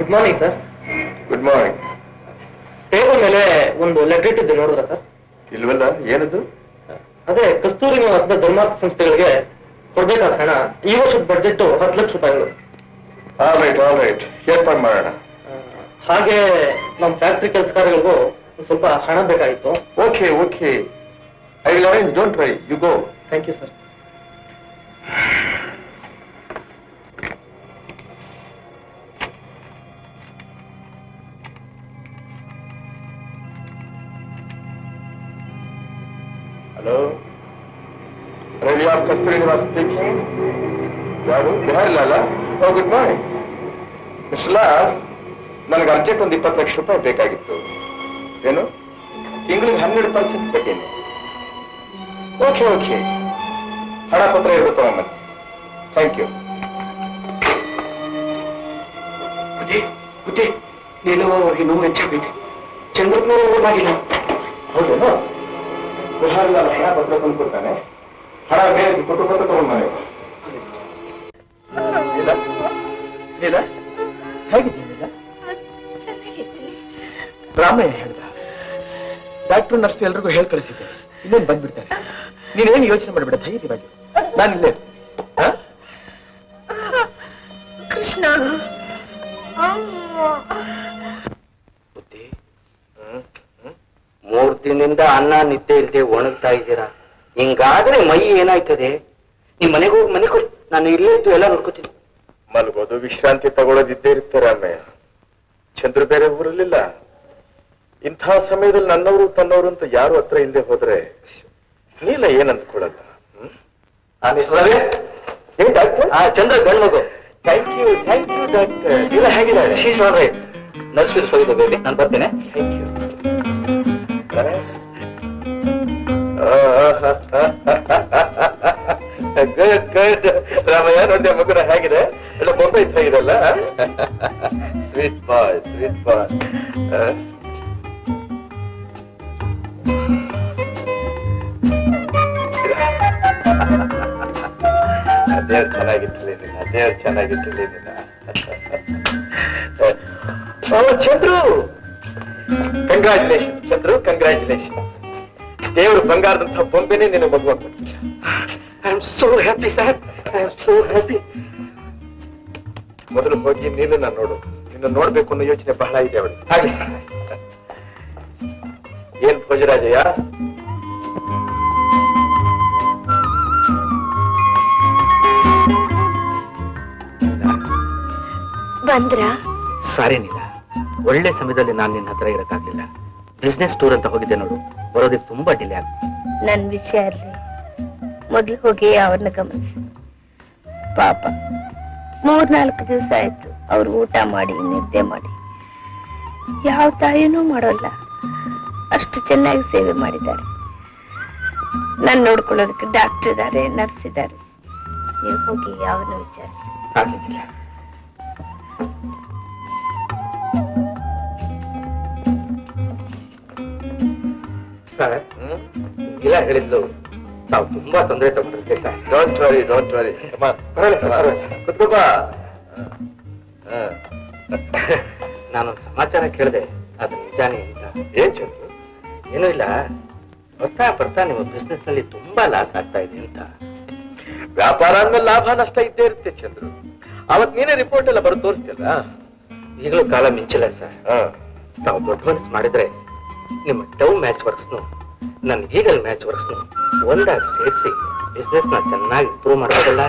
Good morning sir good morning table ಮೇಲೆ ಒಂದು letter ಇಟ್ಟಿದ್ದೆ ನೋಡಿದ್ರ ಸರ್ ಇಲ್ವಲ್ಲ ಏನದು ಅದೇ ಕಸ್ತೂರಿ ನಿವಾಸದ ಧರ್ಮಾರ್ಥ ಸಂಸ್ಥೆಗಳಿಗೆ ಕೊಡ್ಬೇಕಾದ ಹಣ ಈ ವರ್ಷದ ಬಡ್ಜೆಟ್ ಹತ್ತು ಲಕ್ಷ ರೂಪಾಯಿಗಳು ಆಲ್ ರೈಟ್ ಆಲ್ ರೈಟ್ ಏರ್ಪಾಡು ಮಾಡೋಣ ಆ, ಹಾಗೆ ನಮ್ಮ ಫ್ಯಾಕ್ಟ್ರಿ ಕೆಲಸಗಾರಗಳಿಗೂ ಒಂದ್ ಸ್ವಲ್ಪ ಹಣ ಬೇಕಾಗಿತ್ತು okay okay I will arrange don't worry you go thank you sir hello Ravi of Kasturi Nivas speaking ಯಾರು Bihar Lala oh good morning mister Lal ನನಗೆ ಅರ್ಜೆಂಟ್ ಒಂದು ಇಪ್ಪತ್ತು ಲಕ್ಷ ರೂಪಾಯಿ ಬೇಕಾಗಿತ್ತು ಏನು ತಿಂಗಳಿಗೆ ಹನ್ನೆರಡು ಪರ್ಸೆಂಟ್ ಬೇಕೇನು ಓಕೆ ಓಕೆ ಹಣ ಪತ್ರ ಇರುತ್ತೆ ತಗೊಂಬನ್ನಿ ಥ್ಯಾಂಕ್ ಯು ಬುದ್ಧಿ ಬುದ್ಧಿ ನೀನು ಅವ್ರಿಗೆ ನೋವು ಹೆಚ್ಚಾಗೈತೆ ಚಂದ್ರಪ್ಪನವರು ಹೋದಾಗಿಲ್ಲ ಹೌದೇನು ಬಿಹಾರ್ ಲಾಲ್ ಹಣ ಪತ್ರ ತಂದ್ಕೊಡ್ತಾನೆ ಹಣ ಬೇರೆ ಕೊಟ್ಟು ಪತ್ರ ತಗೊಂಡು ಮನೆ ಇಲ್ಲ ಇಲ್ಲ ಹೇಗಿದ್ದೀನಿಲ್ಲ ರಾಮಯ್ಯ ಹೇಳ್ದ ಡಾಕ್ಟರ್ ನರ್ಸ್ ಎಲ್ರಿಗೂ ಹೇಳಿ ಕಳಿಸಿದ್ದೆ ಇನ್ನೇನು ಬಂದ್ಬಿಡ್ತಾರೆ ನೀನೇನು ಯೋಚನೆ ಮಾಡಬೇಡ ಧೈರ್ಯವಾಗಿ ನಾನು ಇಲ್ಲೇ ಇರ್ತೀನಿ. ಹಾ? ಕೃಷ್ಣ ಬುದ್ಧಿ ಮೂರ್ ದಿನದಿಂದ ಅನ್ನ ನಿದ್ದೆ ಇಲ್ಲದೆ ಒಣಗ್ತಾ ಇದ್ದೀರಾ ಹಿಂಗಾದ್ರೆ ಮೈ ಏನಾಯ್ತದೆ ನಿಮ್ ಮನೆಗೆ ಹೋಗಿ ಮನೆ ಕೊಡಿ ನಾನು ಇಲ್ಲೇ ಇದ್ದು ಎಲ್ಲ ನೋಡ್ಕೋತೀನಿ ಮಲಗೋದು ವಿಶ್ರಾಂತಿ ತಗೊಳ್ಳೋದಿದ್ದೇ ಇರುತ್ತೆ ರಾಮಯ್ಯ ಚಂದ್ರ ಬೇರೆ ಊರಲ್ಲಿಲ್ಲ ಇಂಥ ಸಮಯದಲ್ಲಿ ನನ್ನವರು ತನ್ನವರು ಅಂತ ಯಾರು ಹತ್ರ ಇಲ್ಲದೆ ಹೋದ್ರೆ ನೀಲ ಏನ್ ಅಂದ್ಕೊಳ್ಳಲ್ಲ ಹ್ಮ್? ಏನ್ ಡಾಕ್ಟರ್ ಆ ಚಂದ್ರ ಗಂಡ್ ಮಗು thank you thank you doctor Neela ಹೇಗಿದ್ದಾಳೆ ಶೀಸ್ ಆಲ್ ರೈಟ್ ನರ್ಸ್ ಹೋಗಿದೆ ಬೇಬಿ ನಾನು ಬರ್ತೇನೆ thank you good good Ramaiah ನೋಡಿದೆ ಮಗುನ ಹೇಗಿದೆ ಎಲ್ಲ ಬೊಂಬೆ ಹೇಗಿದೆಲ್ಲ ಸ್ವೀಟ್ ಬಾಯ್ ಸ್ವೀಟ್ ಬಾಯ್ ದೇವ್ರು ಚೆನ್ನಾಗಿಟ್ಟಿರ್ಲಿ ನಿನ್ನ ದೇವ್ರು ಚೆನ್ನಾಗಿಟ್ಟಿರ್ಲಿ ನಿನ್ನ ಓ ಚಂದ್ರು ಕಂಗ್ರಾಚುಲೇಷನ್ ಚಂದ್ರು ಕಂಗ್ರಾಚುಲೇಷನ್ ದೇವರು ಬಂಗಾರದಂತಹ ಬೊಂಬೆನೇ ನಿನ್ನ ಮಗುವಾಗ I am so happy sir I am so happy ಮೊದಲು ಹೋಗಿ ನೀನನ್ನ ನೋಡು ನಿನ್ನ ನೋಡ್ಬೇಕು ಅನ್ನೋ ಯೋಚನೆ ಬಹಳ ಇದೆ ಅವಳು ಹಾಗೆ ಸರ್ ಏನ್ ಭೋಜರಾಜಯ್ಯ ಬಂದ್ರ ಸಾರಿ ನೀಲ ಒಳ್ಳೆ ಸಮಯದಲ್ಲಿ ನಾನು ನಿನ್ನ ಹತ್ರ ಇರಕ್ಕಾಗ್ಲಿಲ್ಲ ಬಿಸ್ನೆಸ್ ಟೂರ್ ಅಂತ ಹೋಗಿದ್ದೆ ನೋಡು ಬರೋದಕ್ಕೆ ತುಂಬಾ ಡಿಲೇ ಆಗ್ತದೆ ನನ್ ವಿಷಯ ಅರ್ಲಿ ಮೊದ್ಲು ಹೋಗಿ ಅವ್ರನ್ನ ಗಮನಿಸಿ ಪಾಪ ಮೂರ್ನಾಲ್ಕು ದಿವಸ ಆಯ್ತು ಅವ್ರು ಊಟ ಮಾಡಿ ನಿದ್ದೆ ಮಾಡಿ ಯಾವ ತಾಯಿನೂ ಮಾಡೋಲ್ಲ ಅಷ್ಟು ಚೆನ್ನಾಗಿ ಸೇವೆ ಮಾಡಿದ್ದಾರೆ ನಾನು ನೋಡ್ಕೊಳ್ಳೋದಕ್ಕೆ ಡಾಕ್ಟರ್ ಇದ್ದಾರೆ ನರ್ಸ್ ಇದ್ದಾರೆ ನೀವು ಹೋಗಿ ಯಾವನ್ನ ವಿಚಾರಿಸಿ ಆಗ್ಲಿಕ್ಕಿಲ್ಲ ಸರ್ ಇಲ್ಲ ಹೇಳಿದ್ಲು ತಾವು ತುಂಬಾ ತೊಂದರೆ ತಗೊಂಡಿರ್ತೀವಿ sir don't worry don't worry ಕುತ್ಕೋಪ ನಾನೊಂದು ಸಮಾಚಾರ ಕೇಳಿದೆ ಅದು ನಿಜಾನೇ ಅಂತ ಏನ್ ಚಂದ್ರು ಏನೂ ಇಲ್ಲ ಬರ್ತಾ ಬರ್ತಾ ನಿಮ್ಮ ಬಿಸ್ನೆಸ್ ನಲ್ಲಿ ತುಂಬಾ ಲಾಸ್ ಆಗ್ತಾ ಇದೆ ಅಂತ ವ್ಯಾಪಾರ ಅಂದ್ರೆ ಲಾಭ ನಷ್ಟ ಇದ್ದೇ ಇರುತ್ತೆ ಚಂದ್ರು ಅವತ್ ನೀನೇ ರಿಪೋರ್ಟ್ ಎಲ್ಲ ಬರೋದು ತೋರಿಸ್ತಿಲ್ಲ ಈಗಲೂ ಕಾಲ ಮಿಂಚಿಲ್ಲ ಸರ್ ತಾವು ದೊಡ್ಡ ಮನಸ್ಸು ಮಾಡಿದ್ರೆ ನಿಮ್ಮ ಡವ್ ಮ್ಯಾಚ್ ವರ್ಕ್ಸ್ನು ನನ್ನ ಈಗಲ್ ಮ್ಯಾಚ್ ವರ್ಕ್ಸ್ನು ಒಂದಾಗಿ ಸೇರಿಸಿ ಬಿಸ್ನೆಸ್ ನ ಚೆನ್ನಾಗಿ ಇಂಪ್ರೂವ್ ಮಾಡೋದಲ್ಲ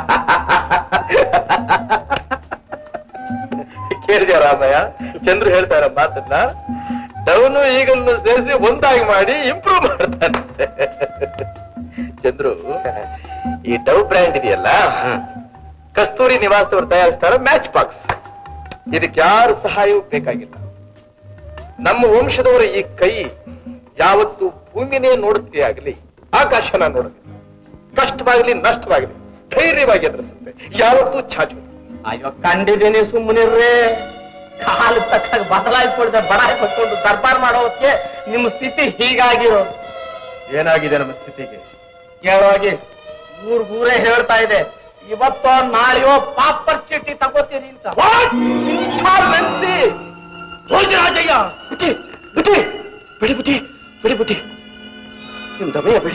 ಕೇಳಿದ್ಯಾ ರಾಮಯ್ಯ ಚಂದ್ರು ಹೇಳ್ತಾರ ಮಾತನ್ನ ಡೌನು ಈಗನ್ನು ಸೇರಿಸಿ ಒಂದಾಗಿ ಮಾಡಿ ಇಂಪ್ರೂವ್ ಮಾಡ್ತಾನೆ ಚಂದ್ರು ಈ ಡವ್ ಬ್ರ್ಯಾಂಡ್ ಇದೆಯಲ್ಲ ಕಸ್ತೂರಿ ನಿವಾಸದವರು ತಯಾರಿಸ್ತಾರ ಮ್ಯಾಚ್ ಬಾಕ್ಸ್ ಇದಕ್ಕೆ ಯಾರು ಸಹಾಯವೂ ಬೇಕಾಗಿಲ್ಲ ನಮ್ಮ ವಂಶದವರ ಈ ಕೈ ಯಾವತ್ತು ಭೂಮಿನೇ ನೋಡುತ್ತೆ ಆಗಲಿ ಆಕಾಶನ ನೋಡಲಿ ಕಷ್ಟವಾಗಲಿ ನಷ್ಟವಾಗಲಿ ಧೈರ್ಯವಾಗಿ ಎದುರಿಸುತ್ತೆ ಯಾವತ್ತೂ ಚಾಚು ಅಯ್ಯೋ ಕಂಡಿದ್ದೀನಿ ಸುಮ್ಮನಿರ್ರಿ ಕಾಲು ತಕ್ಕಾಗ ಬದಲಾಯಿಸ್ಕೊಳ್ದೆ ಬಡ ಕೊಟ್ಕೊಂಡು ದರ್ಬಾರ್ ಮಾಡೋದಕ್ಕೆ ನಿಮ್ಮ ಸ್ಥಿತಿ ಹೀಗಾಗಿರೋ ಏನಾಗಿದೆ ನಮ್ಮ ಸ್ಥಿತಿಗೆ ಕೇಳೋಗಿ ಊರ್ ಊರೇ ಹೇಳ್ತಾ ಇದೆ ಇವತ್ತೋ ನಾಳೆಯೋ ಪಾಪರ್ ಚೀಟಿ ತಗೋತೀರಿ ಅಂತ ಭೋಜರಾಜಯ್ಯ ಬುಟ್ಟಿ ಬುಟ್ಟಿ ಬಿಡಿ ಬುಟ್ಟಿ ಬಿಡಿ ಬುಟ್ಟಿ ನಿಮ್ ದಮಯ ಬಿಡಿ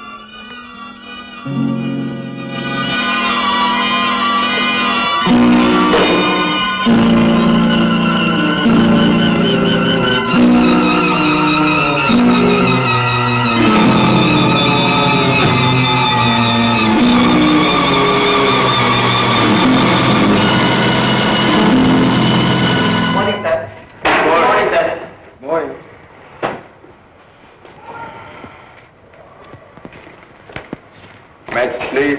morning sir morning sir Morning. Match, please.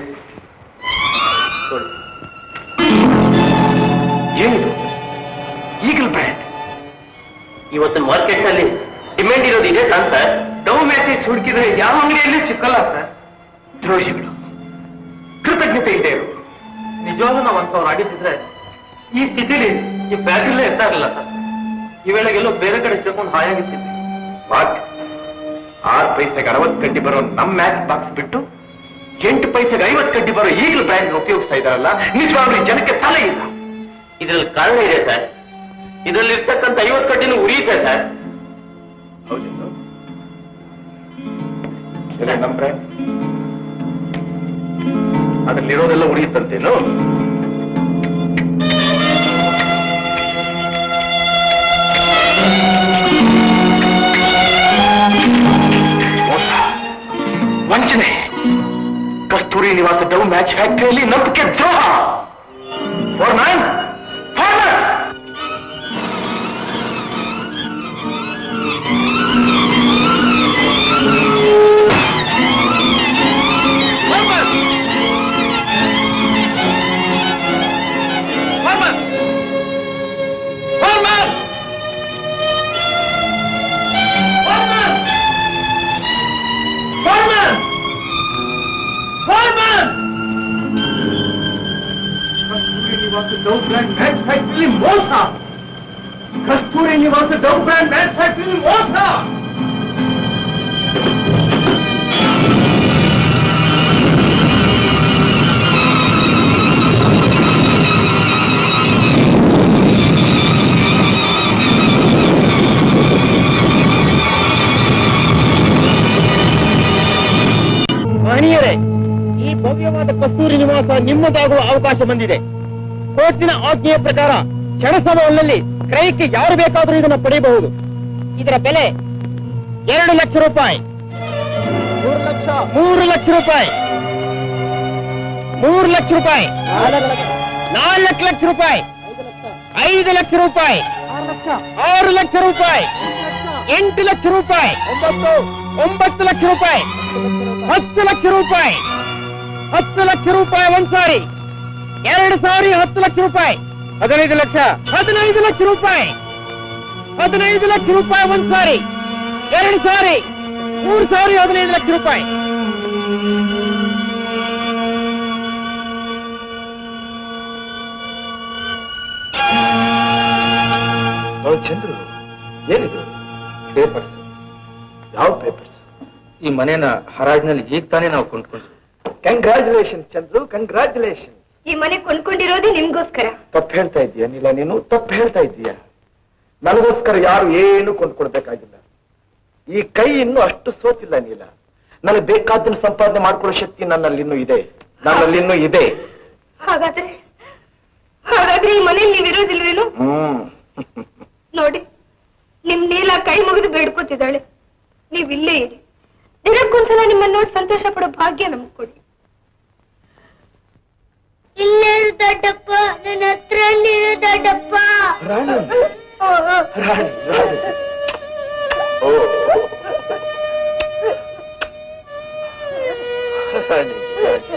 ಏನಿದು ಈಗಲ್ ಬ್ರ್ಯಾಂಡ್ ಇವತ್ತಿನ ಮಾರ್ಕೆಟ್ ನಲ್ಲಿ ಡಿಮ್ಯಾಂಡ್ ಇರೋದು ಇದೆ ತಾನ್ ಸರ್ ಡೌ ಮ್ಯಾಸೇಜ್ ಹುಡುಕಿದ್ರೆ ಯಾವ ಅಂಗಡಿಯಲ್ಲಿ ಸಿಕ್ಕಲ್ಲ ಸರ್ ದ್ರೋಹಿಗಳು ಕೃತಜ್ಞತೆ ಇದೆ ಇರು ನಿಜವಾಗ್ಲೂ ನಾವು ಅಂತವ್ರು ಆಡಿದ್ರೆ ಈ ಸ್ಥಿತಿಲಿ ಈ ಫ್ಯಾಕ್ಟ್ರಿಲೇ ಇರ್ತಾ ಇರಲಿಲ್ಲ ಸರ್ ಈ ವೇಳೆಗೆಲ್ಲೋ ಬೇರೆ ಕಡೆ ಸೇರ್ಕೊಂಡು ಹಾಯಾಗಿರ್ತಿದ್ವಿ ವಾಟ್ ಆರು ಪೈಸೆಗೆ ಅರವತ್ತು ಕಡ್ಡಿ ಬರೋ ನಮ್ ಮ್ಯಾಚ್ ಬಾಕ್ಸ್ ಬಿಟ್ಟು ಎಂಟು ಪೈಸೆಗೆ ಐವತ್ತು ಕಡ್ಡಿ ಬರೋ ಈಗಲೂ ಬ್ರ್ಯಾಂಡ್ ಉಪಯೋಗಿಸ್ತಾ ಇದಾರಲ್ಲ ನಿಜವಾಗ್ಲೂ ಈ ಜನಕ್ಕೆ ತಲೆ ಇಲ್ಲ ಇದ್ರಲ್ಲಿ ಕಾರಣ ಇದೆ ಸರ್ ಇದರಲ್ಲಿ ಇರ್ತಕ್ಕಂಥ ಐವತ್ತು ಕಡ್ಡಿನೂ ಉರಿಯುತ್ತೆ ಸರ್ ಹೌದಿಲ್ಲ ಇದೆ ನಮ್ ಬ್ರ್ಯಾಂಡ್ ಅದ್ರಲ್ಲಿರೋದೆಲ್ಲ ಉಳಿಯುತ್ತಂತೇನು ಮೋಸ ವಂಚನೆ ಕಸ್ತೂರಿ ನಿವಾಸ ಡವ್ ಮ್ಯಾಚ್ ಫ್ಯಾಕ್ಟರಿಯಲ್ಲಿ ನಂಬಿಕೆ ದ್ರೋಹ ಫೋರ್ಮ್ಯಾನ್ ಫೋರ್ಮ್ಯಾನ್ ಕಸ್ತೂರಿ ನಿವಾಸ ಡವ್ ಬ್ರ್ಯಾಂಡ್ ಮ್ಯಾಚ್ ಫ್ಯಾಕ್ಟರಿ ಮೋಸ ಕಸ್ತೂರಿ ನಿವಾಸ ಡವ್ ಬ್ರ್ಯಾಂಡ್ ಮ್ಯಾಚ್ ಫ್ಯಾಕ್ಟರಿ ಮೋಸ ಮಹನೀಯರೇ ಈ ಭವ್ಯವಾದ ಕಸ್ತೂರಿ ನಿವಾಸ ನಿಮ್ಮದಾಗುವ ಅವಕಾಶ ಬಂದಿದೆ ಕೋರ್ಟಿನ ಆಜ್ಞೆಯ ಪ್ರಕಾರ ಕ್ಷಣ ಸಮಯದಲ್ಲಿ ಕ್ರಯಕ್ಕೆ ಯಾರು ಬೇಕಾದರೂ ಇದನ್ನು ಪಡೆಯಬಹುದು ಇದರ ಬೆಲೆ ಎರಡು ಲಕ್ಷ ರೂಪಾಯಿ ಮೂರು ಲಕ್ಷ ಮೂರು ಲಕ್ಷ ರೂಪಾಯಿ ಮೂರು ಲಕ್ಷ ರೂಪಾಯಿ ನಾಲ್ಕು ಲಕ್ಷ ರೂಪಾಯಿ ಐದು ಲಕ್ಷ ರೂಪಾಯಿ ಆರು ಲಕ್ಷ ರೂಪಾಯಿ ಎಂಟು ಲಕ್ಷ ರೂಪಾಯಿ ಒಂಬತ್ತು ಲಕ್ಷ ರೂಪಾಯಿ ಹತ್ತು ಲಕ್ಷ ರೂಪಾಯಿ ಹತ್ತು ಲಕ್ಷ ರೂಪಾಯಿ ಒಂದ್ ಸಾರಿ ಎರಡು ಸಾರಿ ಹತ್ತು ಲಕ್ಷ ರೂಪಾಯಿ ಹದಿನೈದು ಲಕ್ಷ ಹದಿನೈದು ಲಕ್ಷ ರೂಪಾಯಿ ಹದಿನೈದು ಲಕ್ಷ ರೂಪಾಯಿ ಒಂದ್ ಸಾರಿ ಎರಡು ಸಾರಿ ಮೂರು ಸಾರಿ ಹದಿನೈದು ಲಕ್ಷ ರೂಪಾಯಿ ಹೌದು ಚಂದ್ರು ಏನಿದು ಪೇಪರ್ಸ್ ಯಾವ ಪೇಪರ್ಸ್ ಈ ಮನೇನ ಹರಾಜಿನಲ್ಲಿ ಈಗ ತಾನೇ ನಾವು ಕೊಂಡ್ಕೊಂಡ್ವಿ ಕಂಗ್ರಾಚುಲೇಷನ್ ಚಂದ್ರು ಕಂಗ್ರಾಚುಲೇಷನ್ ಈ ಮನೆ ಕೊಂಡ್ಕೊಂಡಿರೋದೇ ನಿಮ್ಗೋಸ್ಕರ ತಪ್ಪು ಹೇಳ್ತಾ ಇದೀಯ ನೀಲ ನೀನು ತಪ್ಪು ಹೇಳ್ತಾ ಇದೀಯ ನನಗೋಸ್ಕರ ಯಾರು ಏನು ಕೊಂಡ್ಕೊಡ್ಬೇಕಾಗಿಲ್ಲ ಈ ಕೈ ಇನ್ನೂ ಅಷ್ಟು ಸೋತಿಲ್ಲ ನೀಲ ನನಗೆ ಬೇಕಾದ್ದನ್ನು ಸಂಪಾದನೆ ಮಾಡ್ಕೊಳ್ಳೋ ಶಕ್ತಿ ನನ್ನಲ್ಲಿ ಇನ್ನೂ ಇದೆ ನನ್ನಲ್ಲಿ ಇನ್ನೂ ಇದೆ ಹಾಗಾದ್ರೆ ಹಾಗಾದ್ರೆ ಈ ಮನೇಲಿ ನೀವಿರೋದಿಲ್ವೇನು ಹ್ಮ್ ನೋಡಿ ನಿಮ್ ನೀಲ ಕೈ ಮುಗಿದು ಬೇಡ್ಕೋತಿದ್ದಾಳೆ ನೀವ್ ಇಲ್ಲೇ ಇರಿ ದಿನಕ್ಕೊಂದ್ಸಲ ನಿಮ್ಮನ್ನ ನೋಡಿ ಸಂತೋಷ ಪಡೋ ಭಾಗ್ಯ ನಮ್ಗೆ ಕೊಡಿ ಇಲ್ಲೇ ದೊಡ್ಡಪ್ಪ ನನ್ನ ಹತ್ರ ನೀನು ದೊಡ್ಡಪ್ಪ ರಾಣಿ ರಾಣಿ ರಾಣಿ ಓ ರಾಣಿ ರಾಣಿ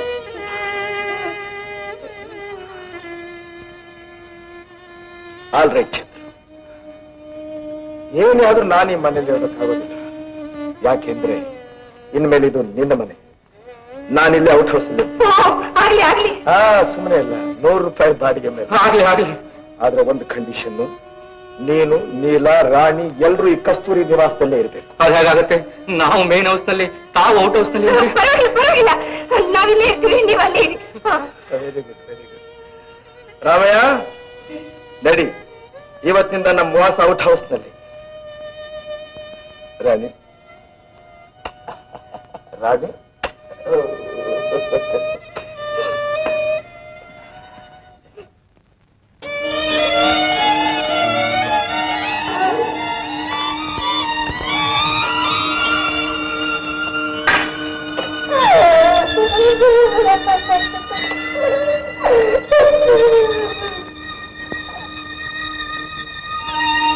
ಆಲ್ ರೈಟ್ ಚಂದ್ರ ಏನೇ ಆದ್ರೂ ನಾನು ಈ ಮನೇಲಿ ಇರೋದಕ್ಕಾಗೋದಿಲ್ಲ ಯಾಕೆಂದ್ರೆ ಇನ್ಮೇಲೆ ಇದು ನಿನ್ನ ಮನೆ ನಾನಿಲ್ಲಿ ಔಟ್ ಹೌಸ್ ಅಲ್ಲಿ ಓ, ಆಗ್ಲಿ ಆಗ್ಲಿ ಹಾ ಸುಮ್ಮನೆ ಇಲ್ಲ ನೂರು ರೂಪಾಯಿ ಬಾಡಿಗೆ ಮೇಲೆ ಆಗ್ಲಿ ಆಗ್ಲಿ ಆದ್ರೆ ಒಂದು ಕಂಡೀಷನ್ ನೀನು ನೀಲ ರಾಣಿ ಎಲ್ರು ಈ ಕಸ್ತೂರಿ ನಿವಾಸದಲ್ಲೇ ಇರ್ಬೇಕು ಅದು ಹೇಗಾಗತ್ತೆ ನಾವು ಮೇನ್ ಹೌಸ್ ನಲ್ಲಿ ತಾವು ಔಟ್ ಹೌಸ್ ನಲ್ಲಿ ಇದ್ರೆ ಪರವಾಗಿಲ್ಲ ಪರವಾಗಿಲ್ಲ ನಾವಿಲ್ಲೇ ಇರ್ತೀವಿ ನೀವು ಅಲ್ಲೇ ಇರಿ ಹಾ. Very good very good Ramaiah ನಡಿ ಇವತ್ತಿನಿಂದ ನಮ್ಮ ವಾಸ ಔಟ್ ಹೌಸ್ ನಲ್ಲಿ ರಾಣಿ ರಾಣಿ